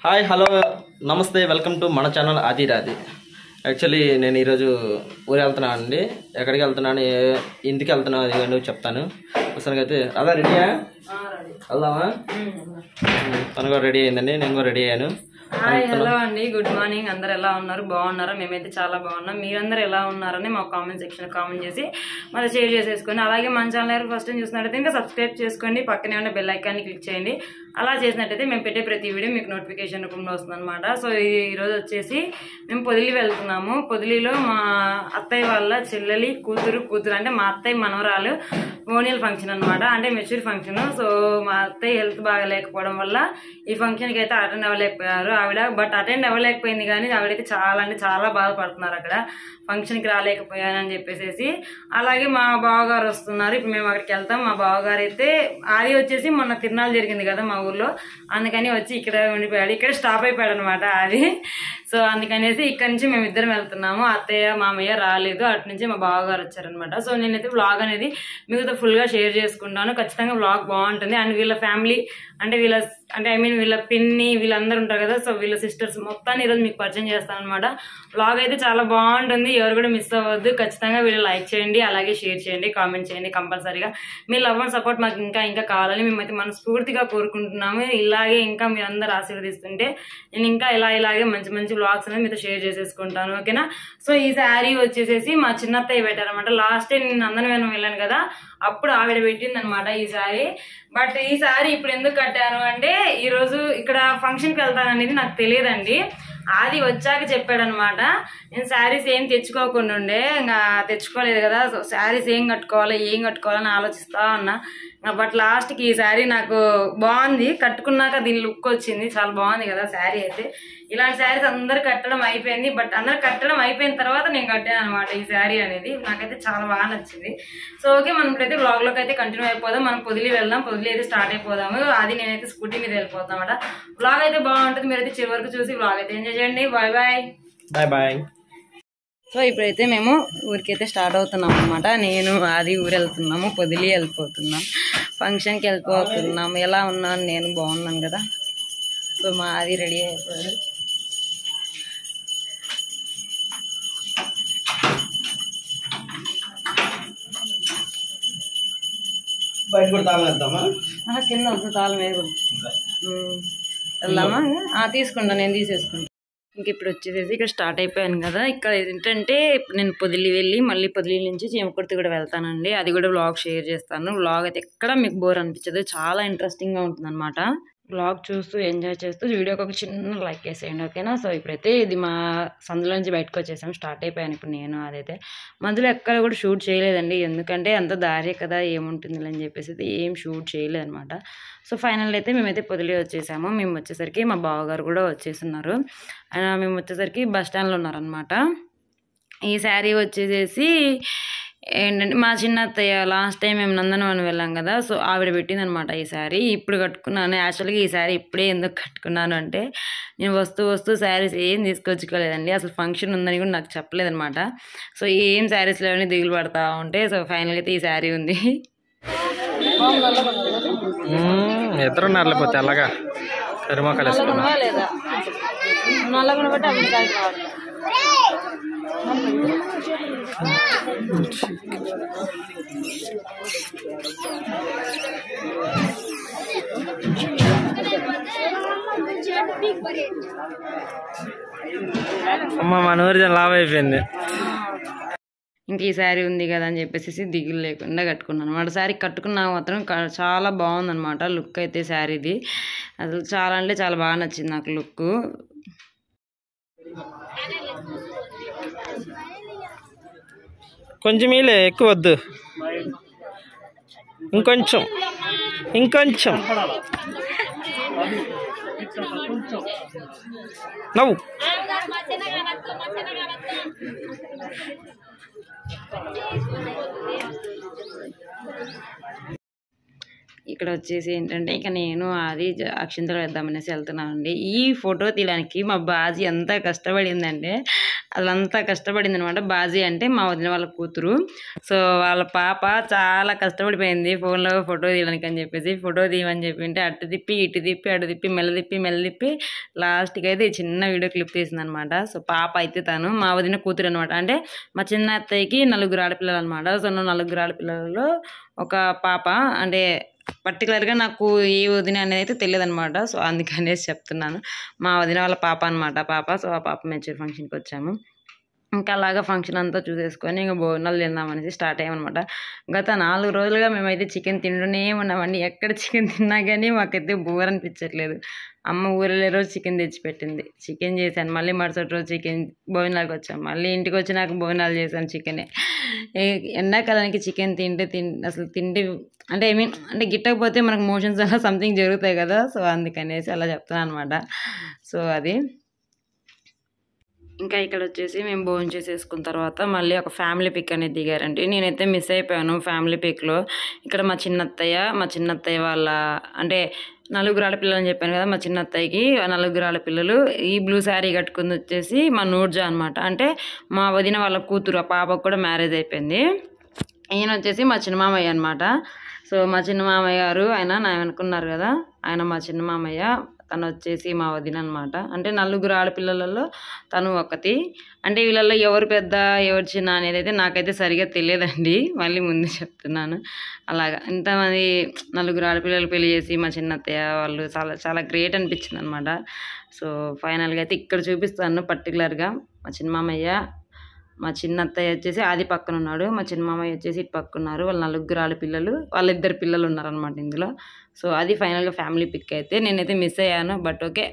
Hi hello నమస్తే welcome to మన channel Aadi Radhi actually నేను ఈరోజు ఊరు వెళ్తున్నాను అండి ఎక్కడికి వెళ్తున్నాను ఏ- ఇంటికి వెళ్తున్నాను అది ఏంటో చెప్తాను ప్రస్తుతానికి అయితే అలా రెడీయా వెళ్దామా ఉమ్, తను కూడా రెడీ అయిందండి నేను కూడా రెడీ అయ్యాను హాయ్ హలో అండి గుడ్ మార్నింగ్ అందరు ఎలా ఉన్నారు బాగున్నారా మేమైతే చాలా బాగున్నాం మీరందరూ ఎలా ఉన్నారని మా కామెంట్ సెక్షన్ కామెంట్ చేసి మరి షేర్ చేసేసుకోండి అలాగే మన ఛానల్ ఫస్ట్ టైం చూసినట్టయితే ఇంకా సబ్స్క్రైబ్ చేసుకోండి పక్కనే ఉన్న బెల్ ఐకాన్ని క్లిక్ చేయండి అలా చేసినట్టయితే మేము పెట్టే ప్రతి వీడియో మీకు నోటిఫికేషన్ రూపంలో వస్తుంది అనమాట సో ఈ- ఈరోజు వచ్చేసి మేము పొదిలి వెళ్తున్నాము పొదిలిలో మా అత్తయ్య వాళ్ళ చెల్లెలి కూతురు కూతురు అంటే మా అత్తయ్య మనవరాలు ఓనియల్ ఫంక్షన్ అనమాట అంటే మెచ్యూర్ ఫంక్షన్ సో మా అత్తయ్య హెల్త్ బాగా లేకపోవడం వల్ల ఈ ఫంక్షన్కి అయితే అటెండ్ అవ్వలేకపోయారు ఆవిడ బట్ అటెండ్ అవ్వలేకపోయింది కానీ ఆవిడైతే చాలా అంటే చాలా బాధపడుతున్నారు అక్కడ ఫంక్షన్కి రాలేకపోయానని చెప్పేసి అలాగే మా బావగారు వస్తున్నారు ఇప్పుడు మేము అక్కడికి వెళ్తాం మా బావగారు అయితే ఆది వచ్చేసి మొన్న తిరునాళ్ళు జరిగింది కదా మా ఊర్లో అందుకని వచ్చి ఇక్కడ ఉండిపోయాడు ఇక్కడ స్టాప్ అయిపోయాడు అనమాట ఆది సో అందుకనేసి ఇక్కడ నుంచి మేము ఇద్దరం వెళ్తున్నాము అత్తయ్య మామయ్య రాలేదు అటు నుంచి మా బావగారు వచ్చారనమాట సో నేనైతే వ్లాగ్ అనేది మీతో ఫుల్గా షేర్ చేసుకుంటాను ఖచ్చితంగా వ్లాగ్ బాగుంటుంది అండ్ వీళ్ళ ఫ్యామిలీ అంటే వీళ్ళ అంటే ఐ మీన్ వీళ్ళ పిన్ని వీళ్ళందరూ ఉంటారు కదా సో వీళ్ళ సిస్టర్స్ మొత్తాన్ని ఈరోజు మీకు పరిచయం చేస్తాను అనమాట వ్లాగ్ అయితే చాలా బాగుంటుంది ఎవరు కూడా మిస్ అవ్వద్దు ఖచ్చితంగా వీళ్ళు లైక్ చేయండి అలాగే షేర్ చేయండి కామెంట్ చేయండి కంపల్సరీగా మీ లవ్ అండ్ సపోర్ట్ మాకు ఇంకా ఇంకా కావాలని మేమైతే మనస్ఫూర్తిగా కోరుకుంటున్నాము ఇలాగే ఇంకా మీరు అందరు ఆశీర్వదిస్తుంటే నేను ఇంకా ఇలా ఇలాగే మంచి మంచి వ్లాగ్స్ అనేది మీతో షేర్ చేసేసుకుంటాను ఓకేనా సో ఈ శారీ వచ్చేసేసి మా చిన్నత్తయ్య పెట్టారనమాట లాస్ట్ టైం నేను నందనవనం వెళ్ళాను కదా అప్పుడు ఆవిడ పెట్టింది అనమాట ఈ శారీ బట్ ఈ శారీ ఇప్పుడు ఎందుకు కట్టాను అంటే ఈ రోజు ఇక్కడ ఫంక్షన్కి వెళ్తాననేది నాకు తెలియదండి ఆది వచ్చాక చెప్పాడనమాట నేను శారీస్ ఏం తెచ్చుకోకుండా ఉండే ఇంకా తెచ్చుకోలేదు కదా సో శారీస్ ఏం కట్టుకోవాలి ఏం కట్టుకోవాలని ఆలోచిస్తా ఉన్నా బట్ లాస్ట్కి ఈ శారీ నాకు బాగుంది కట్టుకున్నాక దీని లుక్ వచ్చింది చాలా బాగుంది కదా శారీ అయితే ఇలాంటి శారీస్ అందరు కట్టడం అయిపోయింది బట్ అందరు కట్టడం అయిపోయిన తర్వాత నేను కట్టాను అనమాట ఈ శారీ అనేది నాకైతే చాలా బాగా నచ్చింది సో ఓకే మనం ఇప్పుడైతే బ్లాగ్ లోకి అయితే కంటిన్యూ అయిపోదాం మనం పొదిలి వెళ్దాం పొదిలి అయితే స్టార్ట్ అయిపోదాము అది నేనైతే స్కూటీ మీద వెళ్ళిపోతాం అనమాట బ్లాగ్ అయితే బాగుంటుంది మీరైతే చివరి వరకు చూసి బ్లాగ్ అయితే ఎంజాయ్ చేయండి bye bye bye bye so ఇప్పుడైతే మేము ఊరికైతే స్టార్ట్ అవుతున్నాం అనమాట నేను అది ఊరు వెళ్తున్నాము పొదిలి వెళ్ళిపోతున్నాం ఫంక్షన్కి వెళ్ళిపోతున్నాం ఎలా ఉన్నాను నేను బాగున్నాను కదా సో మా అది రెడీ అయిపోయాడు బయట కూడా తాగలేద్దామా ఆహా, కింద వస్తుంది తాళం మీద కూడా ఉమ్. వెళ్దామా ఆ, తీసుకుంటా నేను తీసేసుకుంటా ఇంక ఇప్పుడు వచ్చేసేసి ఇక్కడ స్టార్ట్ అయిపోయాను కదా ఇక్కడ ఏంటంటే ఇప్పుడు నేను పొదిలి వెళ్ళి మళ్ళీ పొదిలి నుంచి చీమకుర్తి కూడా వెళ్తానండి అది కూడా వ్లాగ్ షేర్ చేస్తాను వ్లాగ్ అయితే ఎక్కడ మీకు బోర్ అనిపించదు చాలా ఇంట్రెస్టింగ్గా ఉంటుంది అనమాట వ్లాగ్ చూస్తూ ఎంజాయ్ చేస్తూ వీడియోకి ఒక చిన్న లైక్ వేసేయండి ఓకేనా సో ఇప్పుడైతే ఇది మా సందులో నుంచి బయటకు వచ్చేసాం స్టార్ట్ అయిపోయాను ఇప్పుడు నేను అదైతే మధ్యలో ఎక్కడ కూడా షూట్ చేయలేదండి ఎందుకంటే అంత దారే కదా ఏముంటుంది అని చెప్పేసి అయితే ఏం షూట్ చేయలేదు అనమాట సో ఫైనల్ అయితే మేమైతే పొదిలి వచ్చేసాము మేము వచ్చేసరికి మా బావగారు కూడా వచ్చేస్తున్నారు ఆయన మేము వచ్చేసరికి బస్ స్టాండ్లో ఉన్నారనమాట ఈ శారీ వచ్చేసేసి ఏంటంటే మా చిన్న అత్తయ్య లాస్ట్ టైం మేము నందనవనం వెళ్ళాం కదా సో ఆవిడ పెట్టింది అనమాట ఈ శారీ ఇప్పుడు కట్టుకున్నాను యాక్చువల్గా ఈ శారీ ఇప్పుడే ఎందుకు కట్టుకున్నాను అంటే నేను వస్తూ వస్తూ శారీస్ ఏం తీసుకొచ్చుకోలేదండి అసలు ఫంక్షన్ ఉందని కూడా నాకు చెప్పలేదనమాట సో ఏం శారీస్ లేవని దిగులు పడతా ఉంటే సో ఫైనల్గా అయితే ఈ శారీ ఉంది ఇద్దరు ఉన్నారు లేకపోతే అలాగా కరిమాకాలు వేసుకున్నా లేదా నల్లగా బట్టి అవి అమ్మ మన ఊరి జనం లాభ అయిపోయింది ఇంక ఈ శారీ ఉంది కదా అని చెప్పేసి దిగులు లేకుండా కట్టుకున్నాను అనమాట శారీ కట్టుకున్నా మాత్రం క- చాలా బాగుందన్నమాట లుక్ అయితే శారీది అసలు చాలా అంటే చాలా బాగా నచ్చింది నాకు లుక్ కొంచెం ఇలే ఎక్కువ వద్దు ఇంకొంచెం ఇంకొంచెం నవ్వు ఇక్కడ వచ్చేసి ఏంటంటే ఇక నేను అది జ- అక్షింతలు వేద్దామనేసి వెళ్తున్నానండి ఈ ఫోటో తీయడానికి మా బాజీ ఎంత కష్టపడిందంటే అదంతా కష్టపడింది అనమాట బాజీ అంటే మా వదిన వాళ్ళ కూతురు సో వాళ్ళ పాప చాలా కష్టపడిపోయింది ఫోన్లో ఫోటో తీయడానికి అని చెప్పేసి ఫోటో తీయమని చెప్పి అంటే అటు తిప్పి ఇటు తిప్పి అటు తిప్పి మెల్ల తిప్పి మెల్ల తిప్పి లాస్ట్కి అయితే ఈ చిన్న వీడియో క్లిప్ తీసింది అనమాట సో పాప అయితే తను మా వదిన కూతురు అనమాట అంటే మా చిన్న అత్తయ్యకి నలుగురు ఆడపిల్లలు అనమాట సో నా నలుగురు ఆడపిల్లలలో ఒక పాప అంటే పర్టికులర్గా నాకు ఏ వదిన అనేది అయితే తెలియదు అనమాట సో అందుకనేసి చెప్తున్నాను మా వదిన వాళ్ళ పాప అనమాట పాప సో ఆ పాప మెచ్యూర్ ఫంక్షన్కి వచ్చాము ఇంకా అలాగా ఫంక్షన్ అంతా చూసేసుకొని ఇంకా భోజనాలు తిందామనేసి స్టార్ట్ అయ్యామన్నమాట గత నాలుగు రోజులుగా మేమైతే చికెన్ తింటూనే ఉన్నామండి ఎక్కడ చికెన్ తిన్నా కానీ మాకైతే బోర్ అనిపించట్లేదు అమ్మ ఊరిలో రోజు చికెన్ తెచ్చిపెట్టింది చికెన్ చేశాను మళ్ళీ మరుసటి రోజు చికెన్ భోజనాలకు వచ్చాం మళ్ళీ ఇంటికి వచ్చి నాకు భోజనాలు చేశాను చికెనే ఏ- ఎండాకాలానికి చికెన్ తింటే తిన్ అసలు తింటే అంటే ఐ మీన్ అంటే గిట్టకపోతే మనకు మోషన్స్ అలా సంథింగ్ జరుగుతాయి కదా సో అందుకనేసి అలా చెప్తున్నాను అనమాట సో అది ఇంకా ఇక్కడ వచ్చేసి మేము భోజనం చేసేసుకున్న తర్వాత మళ్ళీ ఒక ఫ్యామిలీ పిక్ అనేది దిగారండి నేనైతే మిస్ అయిపోయాను ఫ్యామిలీ పిక్లో ఇక్కడ మా చిన్నత్తయ్య మా చిన్నత్తయ్య వాళ్ళ అంటే నలుగురు ఆడపిల్లలు అని చెప్పాను కదా మా చిన్నత్తయ్యకి ఆ నలుగురు ఆడపిల్లలు ఈ బ్లూ శారీ కట్టుకుంది వచ్చేసి మా నూర్జా అనమాట అంటే మా వదిన వాళ్ళ కూతురు ఆ పాపకు కూడా మ్యారేజ్ అయిపోయింది ఈయన వచ్చేసి మా చిన్న మామయ్య అనమాట సో మా చిన్న మామయ్య గారు ఆయన నా అనుకున్నారు కదా ఆయన మా చిన్న మామయ్య తను వచ్చేసి మా వదిన అనమాట అంటే నలుగురు ఆడపిల్లలలో తను ఒకటి అంటే వీళ్ళల్లో ఎవరు పెద్ద ఎవరు చిన్న అనేది అయితే నాకైతే సరిగా తెలియదండి మళ్ళీ ముందు చెప్తున్నాను అలాగా ఇంతమంది నలుగురు ఆడపిల్లలు పెళ్లి చేసి మా చిన్నత్తయ్య వాళ్ళు చాలా చాలా గ్రేట్ అనిపించింది అనమాట సో ఫైనల్గా అయితే ఇక్కడ చూపిస్తాను పర్టికులర్గా మా చిన్న మామయ్య మా చిన్న అత్తయ్య వచ్చేసి ఆది పక్కన ఉన్నాడు మా చిన్న మామయ్య వచ్చేసి ఇటు పక్క ఉన్నారు వాళ్ళ నలుగురు ఆడపిల్లలు వాళ్ళిద్దరు పిల్లలు ఉన్నారనమాట ఇందులో సో అది ఫైనల్గా ఫ్యామిలీ పిక్ అయితే నేనైతే మిస్ అయ్యాను బట్ ఓకే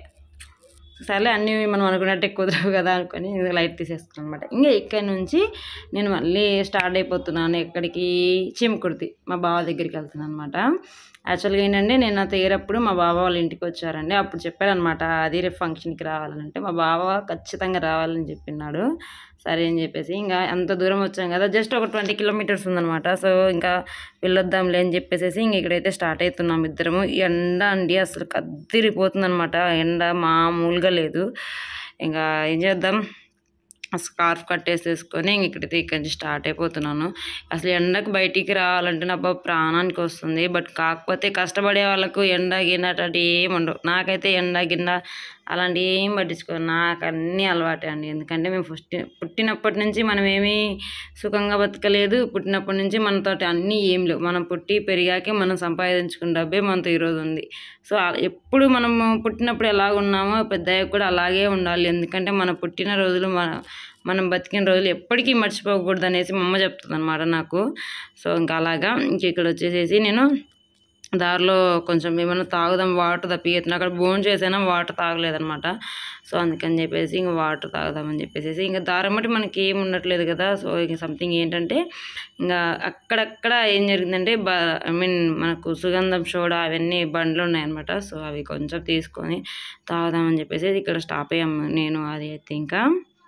సర్లే అన్నీ మనం అనుకున్నట్టే కుదరవు కదా అనుకొని లైట్ తీసేసుకున్నాను అనమాట ఇంకా ఇక్కడ నుంచి నేను మళ్ళీ స్టార్ట్ అయిపోతున్నాను ఎక్కడికి చీమకుర్తి మా బావ దగ్గరికి వెళ్తున్నాను అనమాట యాక్చువల్గా ఏంటంటే నేను నా తీరప్పుడు మా బావ వాళ్ళ ఇంటికి వచ్చారండి అప్పుడు చెప్పారనమాట అది రేపు ఫంక్షన్కి రావాలంటే మా బావ ఖచ్చితంగా రావాలని చెప్పినాడు సరే అని చెప్పేసి ఇంకా అంత దూరం వచ్చాం కదా జస్ట్ ఒక ట్వంటీ కిలోమీటర్స్ ఉందన్నమాట సో ఇంకా వెళ్ళొద్దాంలే అని చెప్పేసి ఇంక ఇక్కడైతే స్టార్ట్ అవుతున్నాం ఇద్దరము ఈ ఎండ అండి అసలు కద్దిరిపోతుంది అనమాట ఎండ మామూలుగా లేదు ఇంకా ఏం చేద్దాం స్కార్ఫ్ కట్టేసేసుకొని ఇంక ఇక్కడైతే ఇక్కడి నుంచి స్టార్ట్ అయిపోతున్నాను అసలు ఎండకు బయటికి రావాలంటే నా బాబు ప్రాణానికి వస్తుంది బట్ కాకపోతే కష్టపడే వాళ్ళకు ఎండ గిన్నె అటు ఏమి ఉండవు నాకైతే ఎండ గిన్నె అలాంటి ఏం పట్టించుకోను నాకు అన్నీ అలవాటే అండి ఎందుకంటే మేము ఫస్ట్ పుట్టినప్పటి నుంచి మనం ఏమీ సుఖంగా బతకలేదు పుట్టినప్పటి నుంచి మనతో అన్నీ ఏం లేవు మనం పుట్టి పెరిగాకే మనం సంపాదించుకున్న డబ్బే మనతో ఈరోజు ఉంది సో ఆ- ఎప్పుడు మనము పుట్టినప్పుడు ఎలా ఉన్నామో పెద్దయ్యాక కూడా అలాగే ఉండాలి ఎందుకంటే మన పుట్టిన రోజులు మన మనం బతికిన రోజులు ఎప్పటికీ మర్చిపోకూడదు అనేసి మా అమ్మ చెప్తుంది అనమాట నాకు సో ఇంకా అలాగా ఇంక ఇక్కడ వచ్చేసేసి నేను దారిలో కొంచెం ఏమైనా తాగుదాం వాటర్ తప్పిస్తున్నా అక్కడ బోన్ చేసినా వాటర్ తాగలేదనమాట సో అందుకని చెప్పేసి ఇంకా వాటర్ తాగుదామని చెప్పేసి ఇంకా దారం బట్టి మనకి ఏం ఉండట్లేదు కదా సో ఇంక సంథింగ్ ఏంటంటే ఇంకా అక్కడక్కడ ఏం జరిగిందంటే బ ఐ మీన్ మనకు సుగంధం సోడా అవన్నీ బండ్లు ఉన్నాయన్నమాట సో అవి కొంచెం తీసుకొని తాగుదామని చెప్పేసి ఇక్కడ స్టాప్ అయ్యాము నేను అది అయితే ఇంకా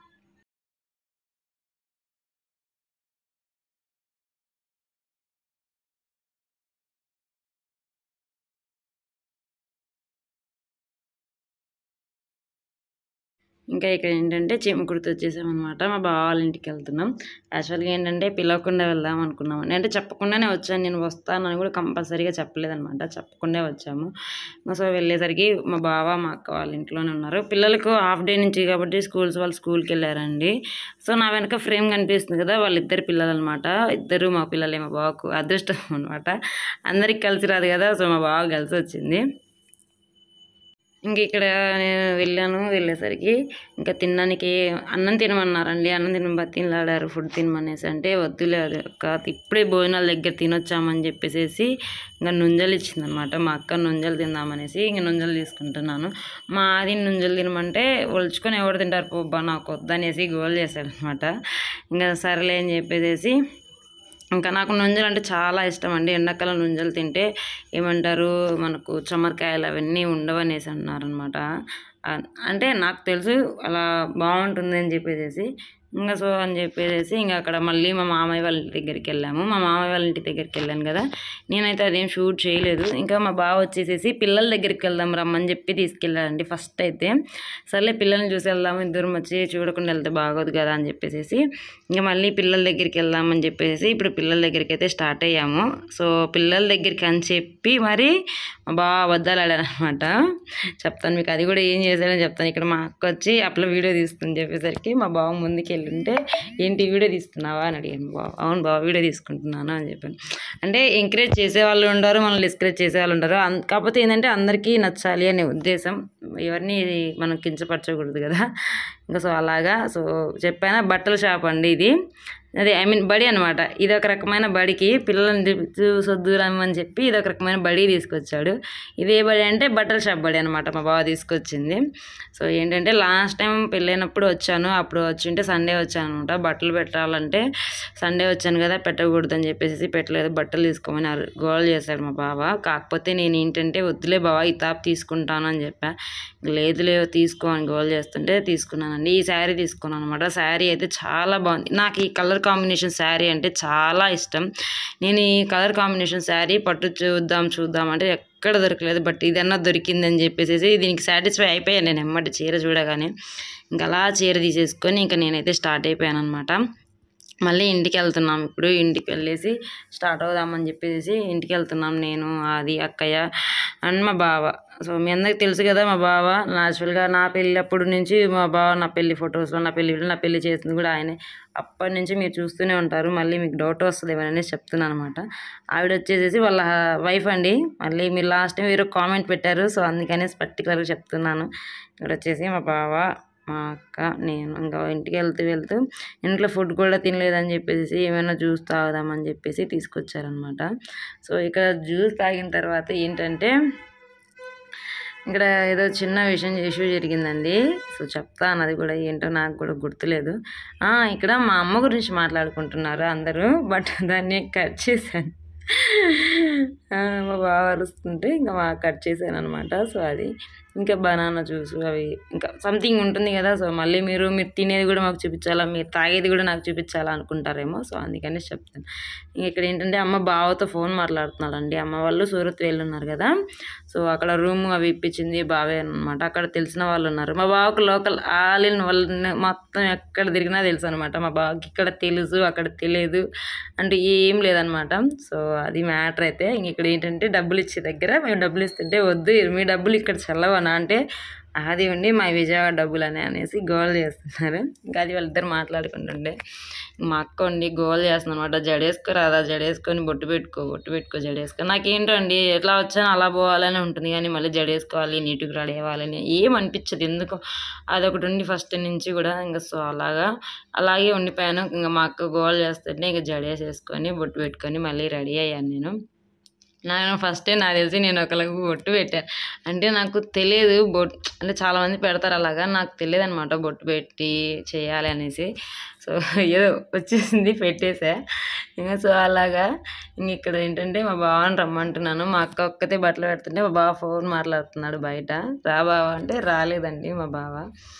ఇంకా ఇక్కడ ఏంటంటే చీమకుర్తి వచ్చేసామన్నమాట మా బావ వాళ్ళ ఇంటికి వెళ్తున్నాం యాక్చువల్గా ఏంటంటే పిలవకుండా వెళ్దాం అనుకున్నాం అంటే చెప్పకుండానే వచ్చాను నేను వస్తానని కూడా కంపల్సరీగా చెప్పలేదన్నమాట చెప్పకుండా వచ్చాము సో వెళ్ళేసరికి మా బావ మా అక్క వాళ్ళ ఇంట్లోనే ఉన్నారు పిల్లలకు హాఫ్ డే నుంచి కాబట్టి స్కూల్స్ వాళ్ళు స్కూల్కి వెళ్ళారండి సో నా వెనక ఫ్రేమ్ కనిపిస్తుంది కదా వాళ్ళిద్దరు పిల్లలు అనమాట ఇద్దరు మా పిల్లలే మా బావకు అదృష్టం అనమాట అందరికి కలిసి రాదు కదా సో మా బావ కలిసి వచ్చింది ఇంక ఇక్కడ నేను వెళ్ళాను వెళ్ళేసరికి ఇంకా తినడానికి అన్నం తినమన్నారండి అన్నం తినమని బతిలాడారు ఫుడ్ తినమనేసి అంటే వద్దులే అది అక్క ఇప్పుడే భోజనాల దగ్గర తినొచ్చామని చెప్పేసి ఇంకా నుంజలు ఇచ్చిందనమాట మా అక్క నుంజలు తిందామనేసి ఇంక నుంజలు తీసుకుంటున్నాను మా ఆది నుంజలు తినమంటే ఒలుచుకొని ఎవరు తింటారు పోబ్బా నాకు వద్దనేసి గోల్ చేశాడనమాట ఇంకా సరేలే అని చెప్పేసి ఇంకా నాకు నుంజలు అంటే చాలా ఇష్టం అండి ఎండాకాలం నుంజలు తింటే ఏమంటారు మనకు చమరకాయలు అవన్నీ ఉండవనేసి అన్నారనమాట అంటే నాకు తెలుసు అలా బాగుంటుంది అని చెప్పేసి ఇంకా సో అని చెప్పేసి ఇంకా అక్కడ మళ్ళీ మా మామయ్య వాళ్ళ ఇంటి దగ్గరికి వెళ్ళాము మా మామయ్య వాళ్ళ ఇంటి దగ్గరికి వెళ్ళాను కదా నేనైతే అదేం షూట్ చేయలేదు ఇంకా మా బావ వచ్చేసేసి పిల్లల దగ్గరికి వెళ్దాం రమ్మని చెప్పి తీసుకెళ్ళాడండి ఫస్ట్ అయితే సర్లే పిల్లల్ని చూసి వెళ్దాము ఇద్దరం వచ్చి చూడకుండా వెళ్తే బాగోదు కదా అని చెప్పేసి ఇంకా మళ్ళీ పిల్లల దగ్గరికి వెళ్దామని చెప్పేసి ఇప్పుడు పిల్లల దగ్గరికి అయితే స్టార్ట్ అయ్యాము సో పిల్లల దగ్గరికి అని చెప్పి మరి మా బావ అబద్ధాలు ఆడారనమాట చెప్తాను మీకు అది కూడా ఏం చేశాడని చెప్తాను ఇక్కడ మా అక్క వచ్చి అట్లా వీడియో తీస్తుంది చెప్పేసరికి మా బావ ముందుకు వెళ్ళింటే ఏంటి వీడియో తీస్తున్నావా అని అడిగాను బావ అవును బావ వీడియో తీసుకుంటున్నాను అని చెప్పాను అంటే ఎంకరేజ్ చేసే వాళ్ళు ఉండరు మనల్ని డిస్కరేజ్ చేసే వాళ్ళు ఉండరు అన్- కాకపోతే ఏంటంటే అందరికీ నచ్చాలి అనే ఉద్దేశం ఎవరిని మనం కించపరచకూడదు కదా ఇంకా సో అలాగా సో చెప్పానా బట్టల షాప్ అండి ఇది అదే ఐ మీన్ బడి అనమాట ఇది ఒక రకమైన బడికి పిల్లల్ని చూసొద్దురమ్మని చెప్పి ఇది ఒక రకమైన బడి తీసుకొచ్చాడు ఇది ఏ బడి అంటే బట్టల షాప్ బడి అనమాట మా బావ తీసుకొచ్చింది సో ఏంటంటే లాస్ట్ టైం పెళ్ళైనప్పుడు వచ్చాను అప్పుడు వచ్చింటే సండే వచ్చాను అనమాట బట్టలు పెట్టాలంటే సండే వచ్చాను కదా పెట్టకూడదు అని చెప్పేసి పెట్టలేదు బట్టలు తీసుకోమని అరు- గోల్ చేశాడు మా బావ కాకపోతే నేను ఏంటంటే వద్దులే బావ ఈ తాప్ తీసుకుంటాను అని చెప్పా లేదు లేదు తీసుకో అని గోల్ చేస్తుంటే తీసుకున్నానండి ఈ శారీ తీసుకున్నాను అనమాట శారీ అయితే చాలా బాగుంది నాకు ఈ కలర్ కాంబినేషన్ శారీ అంటే చాలా ఇష్టం నేను ఈ కలర్ కాంబినేషన్ శారీ పట్టు చూద్దాం చూద్దాం అంటే ఎక్కడ దొరకలేదు బట్ ఇదన్నా దొరికిందని చెప్పేసి దీనికి సాటిస్ఫై అయిపోయాను నేను ఎమ్మటి చీర చూడగానే ఇంకా అలా చీర తీసేసుకొని ఇంకా నేనైతే స్టార్ట్ అయిపోయాను అనమాట మళ్ళీ ఇంటికి వెళ్తున్నాం ఇప్పుడు ఇంటికి వెళ్ళేసి స్టార్ట్ అవుదామని చెప్పేసి ఇంటికి వెళ్తున్నాం నేను అది అక్కయ్య అండ్ మా బావ సో మీ అందరికి తెలుసు కదా మా బావ నాచురల్గా నా పెళ్ళి అప్పుడు నుంచి మా బావ నా పెళ్లి ఫొటోస్లో నా పెళ్లి వీడియో నా పెళ్లి చేసింది కూడా ఆయనే అప్పటి నుంచి మీరు చూస్తూనే ఉంటారు మళ్ళీ మీకు డౌట్ వస్తుంది ఏమని చెప్తున్నాను అనమాట ఆవిడ వచ్చేసేసి వాళ్ళ వైఫ్ అండి మళ్ళీ మీరు లాస్ట్ టైం వేరే కామెంట్ పెట్టారు సో అందుకనేసి పర్టికులర్గా చెప్తున్నాను ఇక్కడ వచ్చేసి మా బావ మా అక్క నేను ఇంకా ఇంటికి వెళ్తూ వెళ్తూ ఇంట్లో ఫుడ్ కూడా తినలేదని చెప్పేసి ఏమైనా జ్యూస్ తాగుదామని చెప్పేసి తీసుకొచ్చారనమాట సో ఇక్కడ జ్యూస్ తాగిన తర్వాత ఏంటంటే ఇక్కడ ఏదో చిన్న విషయం ఇష్యూ జరిగిందండి సో చెప్తాను అది కూడా ఏంటో నాకు కూడా గుర్తులేదు ఆ, ఇక్కడ మా అమ్మ గురించి మాట్లాడుకుంటున్నారు అందరూ బట్ దాన్ని కట్ చేశాను ఆ, మా బావ అరుస్తుంటే ఇంకా మా కట్ చేశాను అనమాట సో అది ఇంకా బనానా జ్యూస్ అవి ఇంకా సంథింగ్ ఉంటుంది కదా సో మళ్ళీ మీరు మీరు తినేది కూడా మాకు చూపించాలా మీరు తాగేది కూడా నాకు చూపించాలా అనుకుంటారేమో సో అందుకని చెప్తాను ఇంక ఇక్కడ ఏంటంటే అమ్మ బావతో ఫోన్ మాట్లాడుతున్నాడండి అమ్మ వాళ్ళు సూరత్ వెళ్ళున్నారు కదా సో అక్కడ రూమ్ అవి ఇప్పించింది బావే అనమాట అక్కడ తెలిసిన వాళ్ళు ఉన్నారు మా బావకు లోకల్ ఆలిన వాళ్ళని మొత్తం ఎక్కడ తిరిగినా తెలుసు అనమాట మా బావకి ఇక్కడ తెలుసు అక్కడ తెలియదు అంటే ఏం లేదనమాట సో అది మ్యాటర్ అయితే ఇంక ఇక్కడ ఏంటంటే డబ్బులు ఇచ్చే దగ్గర మేము డబ్బులు ఇస్తుంటే వద్దు మీ డబ్బులు ఇక్కడ చల్లవనా అంటే అది ఉండి మా విజయవాడ డబ్బులు అని అనేసి గోల్ చేస్తున్నారు ఇంకా అది వాళ్ళిద్దరు మాట్లాడుకుంటుండే మా అక్క ఉండి గోల్ చేస్తుంది అనమాట జడేసుకో రాదా జడేసుకొని బొట్టు పెట్టుకో బొట్టు పెట్టుకో జడేసుకో నాకేంటండి ఎట్లా వచ్చానో అలా పోవాలని ఉంటుంది కానీ మళ్ళీ జడేసుకోవాలి నీట్గా రెడీ అవ్వాలని ఏం అనిపించదు ఎందుకో అదొకటి ఉండి ఫస్ట్ నుంచి కూడా ఇంకా సో అలాగా అలాగే ఉండిపోయాను ఇంకా మా అక్క గోల్ చేస్తుంటే ఇంకా జడేసేసుకొని బొట్టు పెట్టుకొని మళ్ళీ రెడీ అయ్యాను నేను నేను ఫస్టే నాకు తెలిసి నేను ఒకళ్ళకి బొట్టు పెట్టాను అంటే నాకు తెలియదు బొట్ అంటే చాలామంది పెడతారు అలాగా నాకు తెలియదు అనమాట బొట్టు పెట్టి చేయాలి అనేసి సో ఏదో వచ్చేసింది పెట్టేసా ఇంకా సో అలాగా ఇంక ఇక్కడ ఏంటంటే మా బావని రమ్మంటున్నాను మా అక్క ఒక్కతే బట్టలు పెడుతుంటే మా బావ ఫోన్ మాట్లాడుతున్నాడు బయట రా బావ అంటే రాలేదండి మా బావ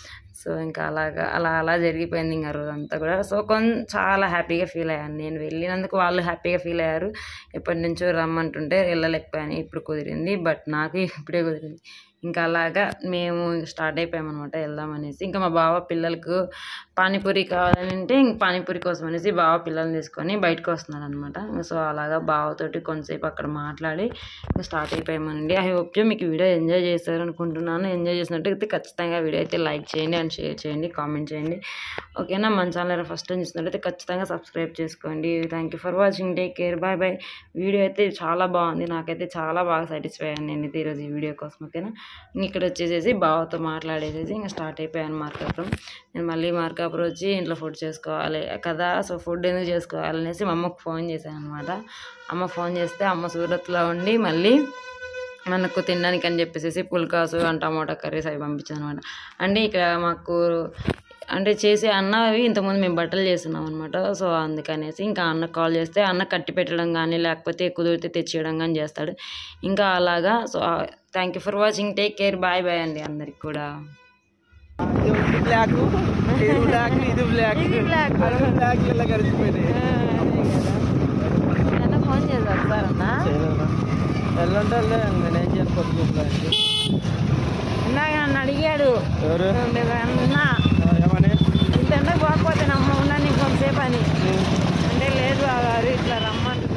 సో ఇంకా అలాగా అలా అలా జరిగిపోయింది ఇంకా రోజంతా కూడా సో కొంచెం చాలా హ్యాపీగా ఫీల్ అయ్యాను నేను వెళ్ళినందుకు వాళ్ళు హ్యాపీగా ఫీల్ అయ్యారు ఎప్పటి నుంచో రమ్మంటుంటే వెళ్ళలేకపోయాను ఇప్పుడు కుదిరింది బట్ నాకు ఇప్పుడే కుదిరింది ఇంకా అలాగా మేము స్టార్ట్ అయిపోయామన్నమాట వెళ్దామనేసి ఇంకా మా బావ పిల్లలకు పానీపూరి కావాలని అంటే ఇంక పానీపూరి కోసం అనేసి బావ పిల్లల్ని తీసుకొని బయటకు వస్తున్నాడు అనమాట సో అలాగా బావతోటి కొంతసేపు అక్కడ మాట్లాడి ఇంకా స్టార్ట్ అయిపోయామండి ఐ హోప్ మీకు వీడియో ఎంజాయ్ చేస్తారు అనుకుంటున్నాను ఎంజాయ్ చేసినట్టయితే ఖచ్చితంగా వీడియో అయితే లైక్ చేయండి అండ్ షేర్ చేయండి కామెంట్ చేయండి ఓకేనా మన ఛానల్ ఫస్ట్ టైం చూసినట్టయితే ఖచ్చితంగా సబ్స్క్రైబ్ చేసుకోండి thank you for watching take care bye bye video అయితే చాలా బాగుంది నాకైతే చాలా బాగా సాటిస్ఫై అయ్యాను నేనైతే ఈరోజు ఈ వీడియో కోసం ఓకేనా ఇంక ఇక్కడ వచ్చేసేసి బావతో మాట్లాడేసేసి ఇంకా స్టార్ట్ అయిపోయాను మార్కాపురం నేను మళ్ళీ మార్కాపురం వచ్చి ఇంట్లో ఫుడ్ చేసుకోవాలి కదా సో ఫుడ్ ఎందుకు చేసుకోవాలి అనేసి మా అమ్మకు ఫోన్ చేశాను అనమాట అమ్మ ఫోన్ చేస్తే అమ్మ సూరత్లో ఉండి మళ్ళీ మనకు తినడానికి అని చెప్పేసి పుల్కాసు అండ్ టమాటా కర్రీస్ అవి పంపించాను అనమాట అంటే ఇక్కడ మాకు అంటే చేసే అన్న అవి ఇంతకుముందు మేము బట్టలు చేస్తున్నాం అనమాట సో అందుకనేసి ఇంకా అన్న కాల్ చేస్తే అన్న కట్టి పెట్టడం కానీ లేకపోతే కుదిరితే తెచ్చియడం కానీ చేస్తాడు ఇంకా అలాగా so thank you for watching take care bye bye అండి అందరికి కూడా ఇది బ్లాక్ ఇది బ్లాక్ ఇది బ్లాక్ ఇది black. అన్ని బ్లాక్ ఇలా కలిసిపోయినాయి ఎంత ఫోన్ చేశారు సార్ అన్న వెళ్ళంటే నేనేం చేయాలి కొత్త చూపులాంటి ఇందాక నన్ను అడిగాడు ఎవరు అన్నా ఏమని ఇంత ఎండకు పోకపోతే నమ్మ ఉన్నా నీకు కొంతసేపు అని అంటే లేదు ఆ గారు ఇట్లా రమ్మంటున్నారు